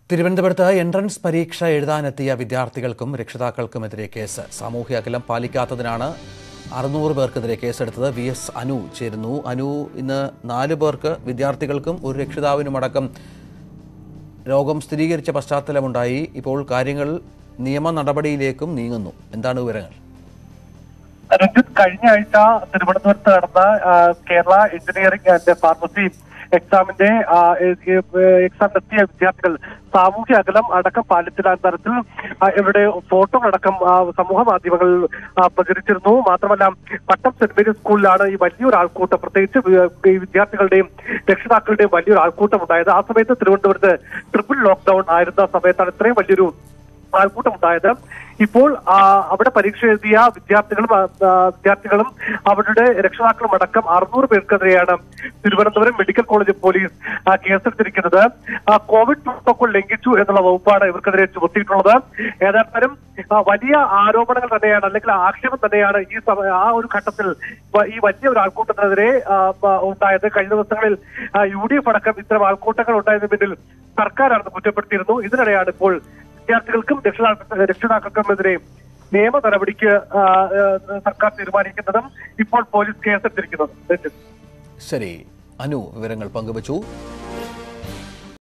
തിരുവനന്തപുരത്ത് എൻട്രൻസ് പരീക്ഷ എഴുതാനെത്തിയ വിദ്യാർത്ഥികൾക്കും രക്ഷിതാക്കൾക്കുമെതിരെ കേസ് സാമൂഹ്യ അകലം പാലിക്കാത്തതിനാണ് അറുന്നൂറ് പേർക്കെതിരെ കേസെടുത്തത് വി എസ് അനു ചേരുന്നു അനു ഇന്ന് നാല് പേർക്ക് വിദ്യാർത്ഥികൾക്കും ഒരു രക്ഷിതാവിനുമടക്കം രോഗം സ്ഥിരീകരിച്ച പശ്ചാത്തലമുണ്ടായി ഇപ്പോൾ കാര്യങ്ങൾ നിയമ നടപടിയിലേക്കും നീങ്ങുന്നു എന്താണ് വിവരങ്ങൾ രഞ്ജിത്ത് കഴിഞ്ഞ ആഴ്ച തിരുവനന്തപുരത്ത് നടന്ന ആ, കേരള എഞ്ചിനീയറിംഗ് ആൻഡ് ഫാർമസി എക്സാമിന്റെ ആ, എ- എ- എക്സാമിനെത്തിയ വിദ്യാർത്ഥികൾ സാമൂഹ്യ അകലം അടക്കം പാലിച്ചില്ല എന്ന തരത്തിൽ ആ, ഇവരുടെ ഫോട്ടോകളടക്കം ആ, സമൂഹ മാധ്യമങ്ങളിൽ ആ, പ്രചരിച്ചിരുന്നു മാത്രമല്ല പട്ടം സെന്റ് മേരീസ് സ്കൂളിലാണ് ഈ വലിയൊരു ആൾക്കൂട്ടം പ്രത്യേകിച്ച് വി- ഈ വിദ്യാർത്ഥികളുടെയും രക്ഷിതാക്കളുടെയും വലിയൊരു ആൾക്കൂട്ടം ഉണ്ടായത് ആ സമയത്ത് തിരുവനന്തപുരത്ത് ട്രിപ്പിൾ ലോക്ക്ഡൌൺ ആയിരുന്ന സമയത്താണ് ഇത്രയും വലിയൊരു ആൾക്കൂട്ടം ഉണ്ടായത് ഇപ്പോൾ ആ, അവിടെ പരീക്ഷ എഴുതിയ വിദ്യാർത്ഥികളും ആ, ആ, വിദ്യാർത്ഥികളും അവരുടെ രക്ഷിതാക്കളും അടക്കം അറുന്നൂറ് പേർക്കെതിരെയാണ് തിരുവനന്തപുരം മെഡിക്കൽ കോളേജ് പോലീസ് ആ, കേസെടുത്തിരിക്കുന്നത് ആ, കോവിഡ് പ്രോട്ടോകോൾ ലംഘിച്ചു എന്നുള്ള വകുപ്പാണ് ഇവർക്കെതിരെ ചുമത്തിയിട്ടുള്ളത് ഏതായാലും ആ, വലിയ ആരോപണങ്ങൾ തന്നെയാണ് അല്ലെങ്കിൽ ആക്ഷേപം തന്നെയാണ് ഈ സമ- ആ ഒരു ഘട്ടത്തിൽ വ- ഈ വലിയ ഒരു ആൾക്കൂട്ടത്തിനെതിരെ ആ, ആ, ഉണ്ടായത് കഴിഞ്ഞ ദിവസങ്ങളിൽ യു ഡി എഫ് അടക്കം ഇത്തരം ആൾക്കൂട്ടങ്ങൾ ഉണ്ടായതിന് പിന്നിൽ സർക്കാരാണെന്ന് കുറ്റപ്പെടുത്തിയിരുന്നു ഇതിനിടെയാണ് ഇപ്പോൾ വിദ്യാർത്ഥികൾക്കും രക്ഷിതാക്ക രക്ഷിതാക്കൾക്കുമെതിരെ നിയമ നടപടിക്ക് ആ, ആ, സർക്കാർ തീരുമാനിക്കുന്നതും ഇപ്പോൾ പോലീസ് കേസെടുത്തിരിക്കുന്നതും രഞ്ജിത്ത്. ശരി അനു വിവരങ്ങൾ പങ്കുവച്ചു